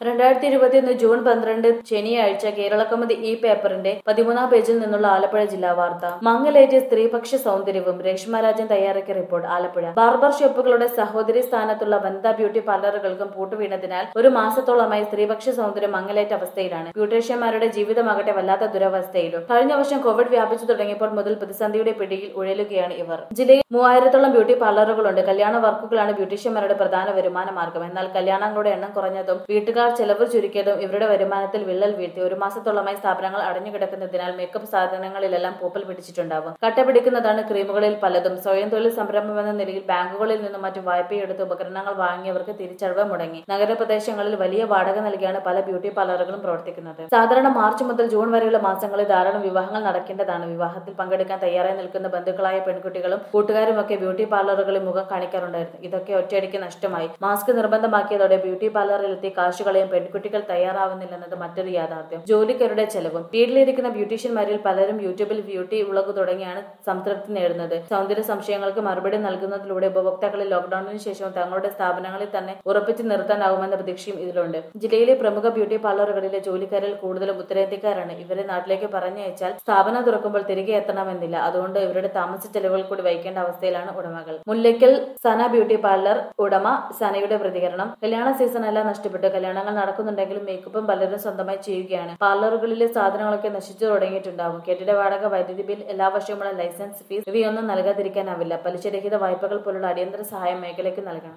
രണ്ടായിരത്തി ഇരുപത്തിയൊന്ന് ജൂൺ പന്ത്രണ്ട് ശനിയാഴ്ച കേരളകൗമുദി ഈ പേപ്പറിന്റെ പതിമൂന്നാം പേജിൽ നിന്നുള്ള ആലപ്പുഴ ജില്ലാ വാർത്ത മംഗലേറ്റ് സ്ത്രീപക്ഷ സൗന്ദര്യവും രേഷ്മരാജൻ തയ്യാറാക്കിയ റിപ്പോർട്ട് ആലപ്പുഴ ബാർബർ ഷോപ്പുകളുടെ സഹോദരി സ്ഥാനത്തുള്ള വനിതാ ബ്യൂട്ടി പാർലറുകൾക്കും പൂട്ടുവീണതിനാൽ ഒരു മാസത്തോളമായി സ്ത്രീപക്ഷ സൗന്ദര്യം മംഗലേറ്റ അവസ്ഥയിലാണ് ബ്യൂട്ടീഷ്യന്മാരുടെ ജീവിതമാകട്ടെ വല്ലാത്ത ദുരവസ്ഥയിലും കഴിഞ്ഞ വർഷം കോവിഡ് വ്യാപിച്ചു തുടങ്ങിയപ്പോൾ മുതൽ പ്രതിസന്ധിയുടെ പിടിയിൽ ഉഴലുകയാണ് ഇവർ ജില്ലയിൽ മൂവായിരത്തോളം ബ്യൂട്ടി പാർലറുകളുണ്ട് കല്യാണ വർക്കുകളാണ് ബ്യൂട്ടീഷ്യന്മാരുടെ പ്രധാന വരുമാന മാർഗം എന്നാൽ കല്യാണങ്ങളുടെ എണ്ണം കുറഞ്ഞതും വീട്ടുകാർ ചെലവ് ചുരുക്കിയതും ഇവരുടെ വരുമാനത്തിൽ വിള്ളൽ വീഴ്ത്തി ഒരു മാസത്തോളമായി സ്ഥാപനങ്ങൾ അടഞ്ഞുകിടക്കുന്നതിനാൽ മേക്കപ്പ് സാധനങ്ങളിലെല്ലാം പൂപ്പൽ പിടിച്ചിട്ടുണ്ടാവും കട്ട പിടിക്കുന്നതാണ് ക്രീമുകളിൽ പലതും സ്വയം തൊഴിൽ സംരംഭം എന്ന നിലയിൽ ബാങ്കുകളിൽ നിന്നും മറ്റും വായ്പയെടുത്ത് ഉപകരണങ്ങൾ വാങ്ങിയവർക്ക് തിരിച്ചടവ് മുടങ്ങി നഗരപ്രദേശങ്ങളിൽ വലിയ വാടക നൽകിയാണ് പല ബ്യൂട്ടി പാർലറുകളും പ്രവർത്തിക്കുന്നത് സാധാരണ മാർച്ച് മുതൽ ജൂൺ വരെയുള്ള മാസങ്ങളിൽ ധാരാളം വിവാഹങ്ങൾ നടക്കേണ്ടതാണ് വിവാഹത്തിൽ പങ്കെടുക്കാൻ തയ്യാറായി നിൽക്കുന്ന ബന്ധുക്കളായ പെൺകുട്ടികളും കൂട്ടുകാരും ഒക്കെ ബ്യൂട്ടി പാർലറുകളിൽ മുഖം കാണിക്കാറുണ്ടായിരുന്നു ഇതൊക്കെ ഒറ്റയടിക്ക് നഷ്ടമായി മാസ്ക് നിർബന്ധമാക്കിയതോടെ ബ്യൂട്ടി പാർലറിലെത്തി കാശുകളെയും പെൺകുട്ടികൾ തയ്യാറാവുന്നില്ലെന്നത് മറ്റൊരു യാഥാർത്ഥ്യം ജോലിക്കാരുടെ ചെലവും വീട്ടിലിരിക്കുന്ന ബ്യൂട്ടീഷ്യന്മാരിൽ പലരും യൂട്യൂബിൽ ബ്യൂട്ടി ഉളകു തുടങ്ങിയാണ് സംതൃപ്തി നേടുന്നത് സൗന്ദര്യ സംശയങ്ങൾക്ക് മറുപടി നൽകുന്നതിലൂടെ ഉപഭോക്താക്കളെ ലോക്ഡൌണിന് ശേഷവും തങ്ങളുടെ സ്ഥാപനങ്ങളിൽ തന്നെ ഉറപ്പിച്ചു നിർത്താനാവുമെന്ന പ്രതീക്ഷയും ഇതിലുണ്ട് ജില്ലയിലെ പ്രമുഖ ബ്യൂട്ടി പാർലറുകളിലെ ജോലിക്കാരിൽ കൂടുതലും ഉത്തരേന്ത്യക്കാരാണ് ഇവരെ നാട്ടിലേക്ക് പറഞ്ഞയച്ചാൽ സ്ഥാപനം തുറക്കുമ്പോൾ തിരികെ എത്തണമെന്നില്ല അതുകൊണ്ട് ഇവരുടെ താമസ ചെലവുകൾ കൂടി വഹിക്കേണ്ട അവസ്ഥയിലാണ് ഉടമകൾ മുല്ലയ്ക്കൽ സന ബ്യൂട്ടി പാർലർ ഉടമ സനയുടെ പ്രതികരണം കല്യാണ സീസൺ എല്ലാം നഷ്ടപ്പെട്ടു കല്യാണങ്ങൾ നടക്കുന്നുണ്ടെങ്കിലും മേക്കപ്പും പലരും സ്വന്തമായി ചെയ്യുകയാണ് പാർലറുകളിലെ സാധനങ്ങളൊക്കെ നശിച്ചു തുടങ്ങിയിട്ടുണ്ടാവും കെട്ടിട വാടക വൈദ്യുതി ബിൽ എല്ലാ വർഷവുമുള്ള ലൈസൻസ് ഫീസ് ഇവയൊന്നും നൽകാതിരിക്കാനാവില്ല പലിശരഹിത വായ്പകൾ പോലുള്ള അടിയന്തര സഹായം മേഖലയ്ക്ക് നൽകണം